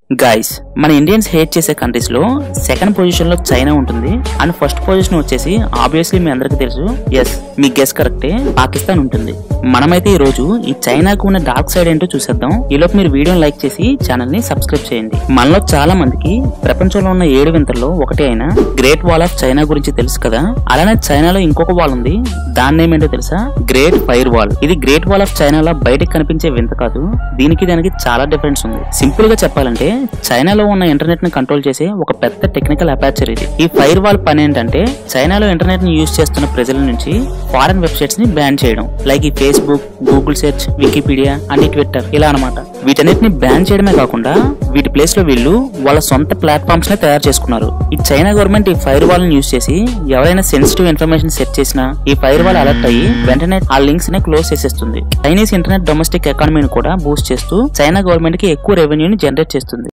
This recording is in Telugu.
గైస్ మన ఇండియన్స్ హేట్ చేసే కంట్రీస్ లో సెకండ్ పొజిషన్ లో చైనా ఉంటుంది అండ్ ఫస్ట్ పొజిషన్ వచ్చేసి ఆబ్వియస్లీ మీ అందరికి తెలుసు ఎస్ మీ గెస్ కరెక్టే పాకిస్తాన్ ఉంటుంది మనమైతే ఈ రోజు ఈ చైనాకు ఉన్న డార్క్ సైడ్ ఏంటో చూసేద్దాం ఈలోపు మీరు వీడియోని లైక్ చేసి ఛానల్ ని సబ్స్క్రైబ్ చేయండి మనలో చాలా మందికి ప్రపంచంలో ఉన్న ఏడు వింతల్లో ఒకటే అయిన గ్రేట్ వాల్ ఆఫ్ చైనా గురించి తెలుసు కదా అలానే చైనాలో ఇంకొక వాల్ ఉంది దాని ఏమేంటో తెలుసా గ్రేట్ ఫైర్ వాల్ ఇది గ్రేట్ వాల్ ఆఫ్ చైనాలో బయటకు కనిపించే వింత కాదు దీనికి దానికి చాలా డిఫరెన్స్ ఉంది సింపుల్ గా చెప్పాలంటే చైనాలో ఉన్న ఇంటర్నెట్ ని కంట్రోల్ చేసే ఒక పెద్ద టెక్నికల్ అపాచర్ ఇది ఈ ఫైర్ వాల్ పని ఏంటంటే చైనాలో ఇంటర్నెట్ ని యూజ్ చేస్తున్న ప్రజల నుంచి ఫారెన్ వెబ్సైట్స్ ని బ్యాన్ చేయడం లైక్ ఈ Facebook Google search Wikipedia and Twitter ఇలా అన్నమాట వీటన్నిటిని బ్యాన్ చేయడమే కాకుండా వీటి ప్లేస్ లో వీళ్ళు వాళ్ళ సొంత ప్లాట్ఫామ్స్ ని తయారు చేసుకున్నారు ఈ చైనా గవర్నమెంట్ ఈ ఫైర్ వాల్ ని యూజ్ చేసి ఎవరైనా సెన్సిటివ్ ఇన్ఫర్మేషన్ సెట్ చేసినా ఈ ఫైర్ వాల్ అలర్ట్ అయ్యి వెంటనే ఆ లింక్స్ ని క్లోజ్ చేసేస్తుంది చైనీస్ ఇంటర్నెట్ డొమెస్టిక్ ఎకానమీని కూడా బూస్ట్ చేస్తూ చైనా గవర్నమెంట్ కి ఎక్కువ రెవెన్యూని జనరేట్ చేస్తుంది